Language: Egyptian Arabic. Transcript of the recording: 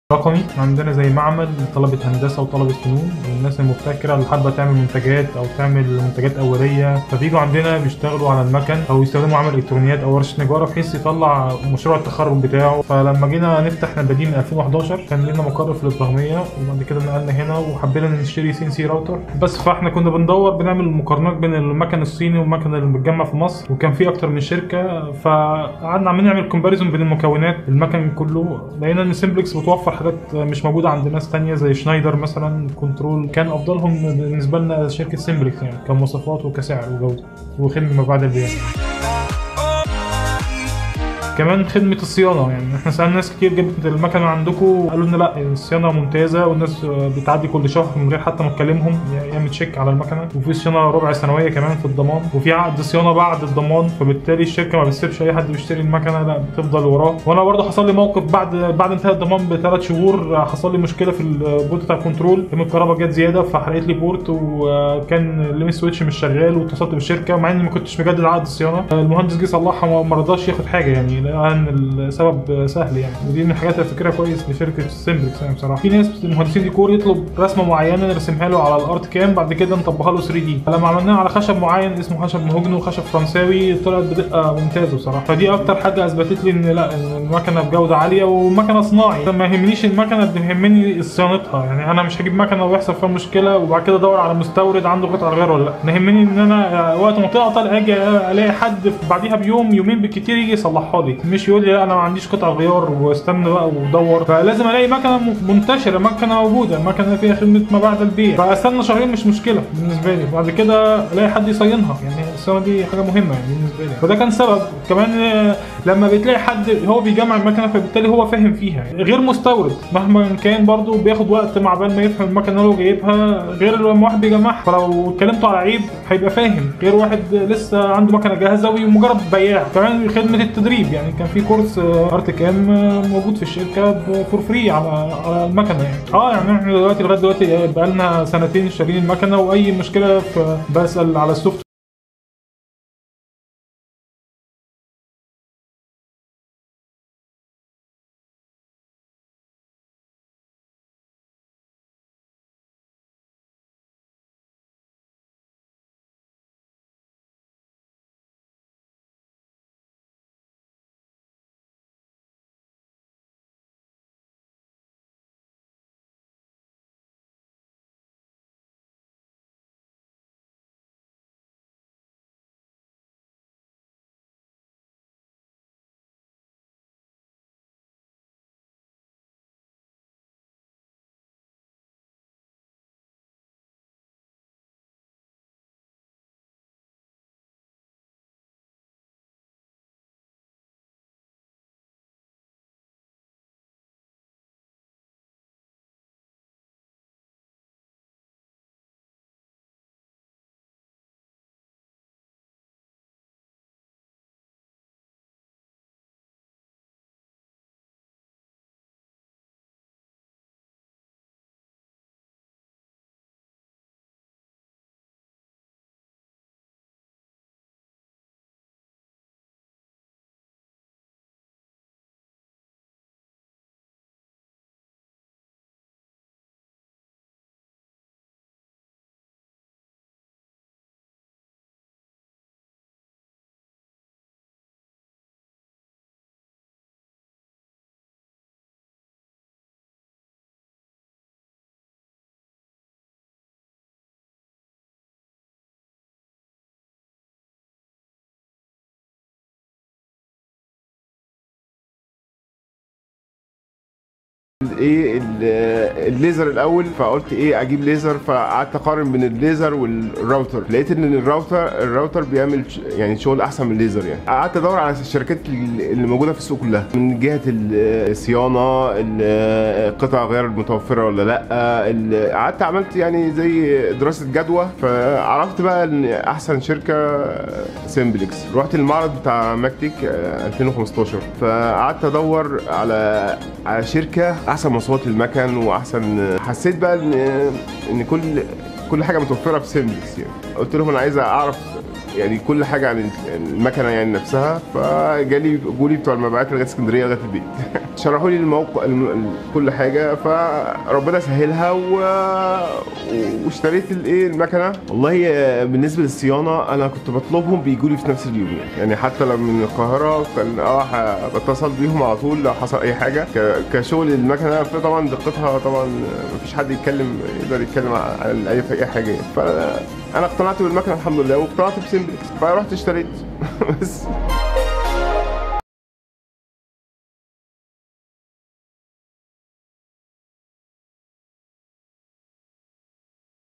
رقمي عندنا زي معمل لطلبة هندسة وطلبة فنون والناس المبتكرة اللي حابة تعمل منتجات أو تعمل منتجات أولية فبيجوا عندنا بيشتغلوا على المكن أو يستخدموا عمل إلكترونيات أو ورشة نجارة بحيث يطلع مشروع التخرج بتاعه فلما جينا نفتح نبادين من 2011 كان لنا مقر في الإبراهيمية وبعد كده نقلنا هنا وحبينا نشتري سي ان سي راوتر بس فاحنا كنا بندور بنعمل مقارنات بين المكن الصيني والمكن اللي متجمع في مصر وكان في أكتر من شركة فقعدنا عمالين نعمل كومباريزون بين المكونات المكن كله لقينا إن سيمبلكس بتوفر حاجات مش موجودة عند ناس تانية زي شنايدر مثلا كنترول كان أفضلهم بالنسبة لنا شركة سيمبلكس يعني كمواصفات وكسعر وجودة وخدمة ما بعد البيع كمان خدمة الصيانة يعني احنا سألنا ناس كتير جبت المكنة عندكم قالوا لنا لا الصيانة ممتازة والناس بتعدي كل شهر من غير حتى ما تكلمهم يعمل تشيك على المكنة وفي صيانة ربع سنوية كمان في الضمان وفي عقد صيانة بعد الضمان فبالتالي الشركة ما بتسيبش أي حد بيشتري المكنة لا بتفضل وراه وأنا برضه حصل لي موقف بعد بعد انتهاء الضمان بثلاث شهور حصل لي مشكلة في البورت بتاع الكنترول قيمة الكهرباء جت زيادة فحرقت لي بورت وكان الليمت سويتش مش شغال واتصلت بالشركة مع إني ما كنتش مجدد عقد الصيانة المهندس جه صلحها وما رضاش ياخد حاجة يعني لان السبب سهل يعني ودي من الحاجات اللي فكرها كويس لشركه سيمبلكس يعني بصراحه في ناس مهندسين ديكور يطلب رسمه معينه نرسمها له على الارت كام بعد كده نطبقها له 3 دي لما عملناها على خشب معين اسمه خشب مهوجنو خشب فرنساوي طلعت بدقه ممتازه بصراحه فدي اكتر حاجه اثبتت لي ان لا إن المكنه بجوده عاليه ومكنه صناعي ما يهمنيش المكنه قد ما يهمني صيانتها يعني انا مش هجيب مكنه ويحصل فيها مشكله وبعد كده ادور على مستورد عنده قطع غيار ولا لا انا يهمني ان انا وقت ما تعطل اجي الاقي حد بعديها بيوم يومين بالكتير يجي يصلحها لي مش يقول لي لا انا ما عنديش قطع غيار واستنى بقى وادور فلازم الاقي مكنه منتشره مكنه موجوده مكنه فيها خدمه ما بعد البيع فاستنى شهرين مش مشكله بالنسبه لي بعد كده الاقي حد يصينها يعني الصيانه دي حاجه مهمه يعني بالنسبه لي فده كان سبب كمان لما بتلاقي حد هو بيجمع المكنه فبالتالي هو فاهم فيها غير مستورد مهما كان برضه بياخد وقت مع بال ما يفهم المكنه اللي هو جايبها غير لما واحد بيجمعها فلو اتكلمته على عيب هيبقى فاهم غير واحد لسه عنده مكنه جاهزه ومجرد بياع كمان خدمه التدريب يعني كان في كورس ارت كام موجود في الشركه فور فري على على المكنه يعني اه يعني احنا دلوقتي لغايه دلوقتي بقى لنا سنتين شارين المكنه واي مشكله بسال على السوفت ايه الليزر الاول فقلت ايه اجيب ليزر فقعدت اقارن بين الليزر والراوتر لقيت ان الراوتر الراوتر بيعمل يعني شغل احسن من الليزر يعني قعدت ادور على الشركات اللي موجوده في السوق كلها من جهه الصيانه القطع غير المتوفره ولا لا قعدت عملت يعني زي دراسه جدوى فعرفت بقى ان احسن شركه سيمبلكس رحت المعرض بتاع ماكتيك 2015 فقعدت ادور على على شركه احسن مواصفات للمكن واحسن حسيت بقى ان ان كل كل حاجه متوفره في سيمبلكس يعني قلت لهم انا عايز اعرف يعني كل حاجه عن المكنه يعني نفسها فجالي جولي بتوع المبيعات لغايه اسكندريه لغايه البيت شرحوا لي الموقع الم- كل حاجه فربنا سهلها و... واشتريت الايه المكنه والله آه، بالنسبه للصيانه انا كنت بطلبهم بيجوا لي في نفس اليوم يعني, يعني حتى لو من القاهره كان اه ح- بتصل بيهم على طول لو حصل اي حاجه ك... كشغل المكنه فطبعا دقتها طبعا مفيش حد يتكلم يقدر يتكلم عن اي في اي حاجه يعني فانا اقتنعت بالمكنه الحمد لله واقتنعت بسمبلكس فرحت اشتريت بس